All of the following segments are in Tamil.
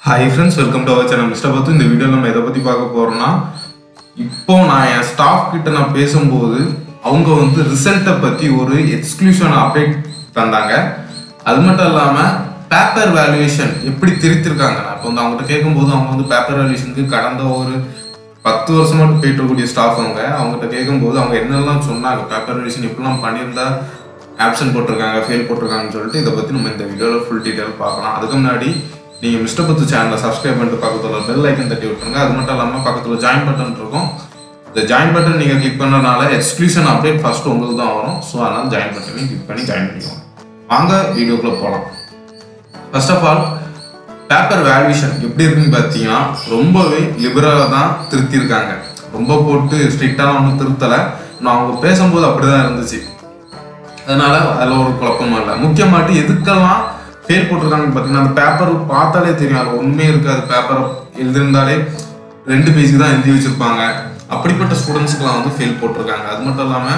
hi friends welcome to our channel mister பத்து இந்த வீடியோவில் நம்ம எதை பற்றி பார்க்க போகிறோம்னா இப்போ நான் என் ஸ்டாஃப் கிட்ட நான் பேசும்போது அவங்க வந்து ரிசல்ட்டை பற்றி ஒரு எக்ஸ்க்ளூஷன் அப்டேட் தந்தாங்க அது மட்டும் இல்லாமல் பேப்பர் வேல்யூவேஷன் எப்படி திருத்திருக்காங்க நான் இப்போ வந்து அவங்ககிட்ட கேட்கும்போது அவங்க வந்து பேப்பர் வேல்யூவேஷனுக்கு கடந்த ஒரு பத்து வருஷமாட்டு போயிட்டு இருக்கக்கூடிய ஸ்டாஃப் அவங்க அவங்ககிட்ட கேட்கும்போது அவங்க என்னெல்லாம் சொன்னாங்க பேப்பர் வேல்யூவேஷன் இப்படிலாம் பண்ணியிருந்தா ஆப்சன்ட் போட்டிருக்காங்க ஃபெயில் போட்டிருக்காங்கன்னு சொல்லிட்டு இதை பற்றி நம்ம இந்த வீடியோவில் ஃபுல் டீட்டெயில் பார்க்கலாம் அதுக்கு முன்னாடி நீங்கள் மிஸ்டர் பத்து சேனலை சப்ஸ்கிரைப் பண்ணிட்டு பக்கத்தில் பெல் ஐக்கன் தட்டி விட்டுருங்க அது மட்டும் இல்லாமல் பக்கத்தில் ஜாயின் பட்டன் இருக்கும் இந்த ஜாயின் பட்டன் நீங்கள் கிளிக் பண்ணனால எக்ஸ்க்ளூஷன் அப்டேட் ஃபர்ஸ்ட் உங்களுக்கு தான் வரும் ஸோ அதனால் ஜாயின் பட்டனையும் கிளிக் பண்ணி ஜாயின் பண்ணிக்கோங்க வாங்க வீடியோக்குள்ளே போகலாம் first of all paper valuation எப்படி இருக்குன்னு பார்த்தீங்கன்னா ரொம்பவே லிபரலாக தான் திருத்தியிருக்காங்க ரொம்ப போட்டு ஸ்ட்ரிக்டாக ஒன்றும் திருத்தலை நான் அவங்க பேசும்போது அப்படி தான் இருந்துச்சு அதனால அதில் ஒரு குழப்பமும் இல்லை முக்கியமாட்டு எதுக்கெல்லாம் ஃபெயில் போட்டிருக்காங்கன்னு பார்த்தீங்கன்னா அந்த பேப்பர் பார்த்தாலே தெரியும் அது உண்மையே இருக்காது பேப்பரை எழுதியிருந்தாலே ரெண்டு பேஜுக்கு தான் எழுதி வச்சிருப்பாங்க அப்படிப்பட்ட ஸ்டூடெண்ட்ஸ்க்குலாம் வந்து ஃபெயில் போட்டிருக்காங்க அது மட்டும் இல்லாமல்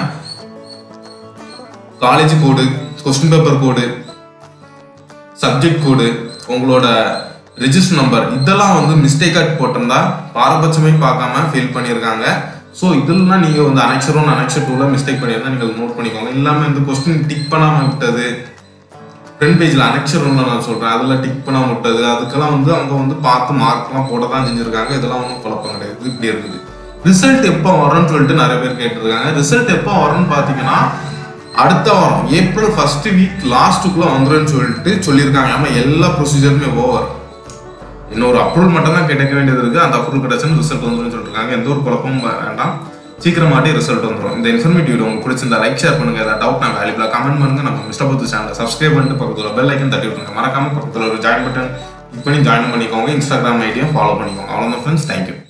college code question paper code subject code உங்களோட ரிஜிஸ்டர் நம்பர் இதெல்லாம் வந்து மிஸ்டேக்காக போட்டிருந்தா பாரபட்சமே பார்க்காம ஃபெயில் பண்ணியிருக்காங்க ஸோ இதெல்லாம் நீங்கள் வந்து அனெக்சர் ஒன் அனெக்சர் டூவில் மிஸ்டேக் பண்ணியிருந்தா நீங்கள் நோட் பண்ணிக்கோங்க இல்லாமல் இந்த கொஸ்டின் டிக் பண்ணாமல் விட்டது ஃப்ரண்ட் பேஜில் அனெக்சர் ஒன்று நான் சொல்கிறேன் அதில் டிக் பண்ணாமல் விட்டது அதுக்கெல்லாம் வந்து அவங்க வந்து பார்த்து மார்க்லாம் போட தான் செஞ்சுருக்காங்க இதெல்லாம் ஒன்றும் குழப்பம் கிடையாது இப்படி இருக்குது ரிசல்ட் எப்போ வரும்னு சொல்லிட்டு நிறைய பேர் கேட்டிருக்காங்க ரிசல்ட் எப்போ வரும்னு பார்த்தீங்கன்னா அடுத்த வாரம் ஏப்ரல் ஃபர்ஸ்ட் வீக் லாஸ்ட்டுக்குள்ளே வந்துருன்னு சொல்லிட்டு சொல்லியிருக்காங்க ஆமாம் எல்லா ப்ரொசீஜருமே ஓவர் இன்னொரு அப்ரூவல் மட்டும் தான் கிடைக்க வேண்டியது இருக்கு அந்த அப்ரூவல் கிடைச்சுன்னு ரிசல்ட் வந்துருன்னு சொல்லிருக்காங்க எந்த ஒரு குழப்பமும் வேண்டாம் சீக்கிரமாட்டி ரிசல்ட் வந்துடும் இந்த இன்ஃபர்மேட்டிவ் வீடியோ உங்களுக்கு பிடிச்சிருந்தா லைக் ஷேர் பண்ணுங்க ஏதாவது டவுட் நான் வேல்யூபிளா கமெண்ட் பண்ணுங்க நம்ம மிஸ்டர் பத்து சேனலை சப்ஸ்கிரைப் பண்ணிட்டு பக்கத்தில் பெல் ஐக்கன் தட்டி விட்டுருங்க மறக்காம பக்கத்தில் ஒரு ஜாயின் பட்டன் கிளிக் பண்ணி ஜாயின் பண்ணிக்கோங்க இன்ஸ்டாகிராம் ஐடியா ஃபாலோ பண்ணிக்கோங்க அவ்வளோதான் ஃப்ரெண்ட்ஸ் தேங்க்யூ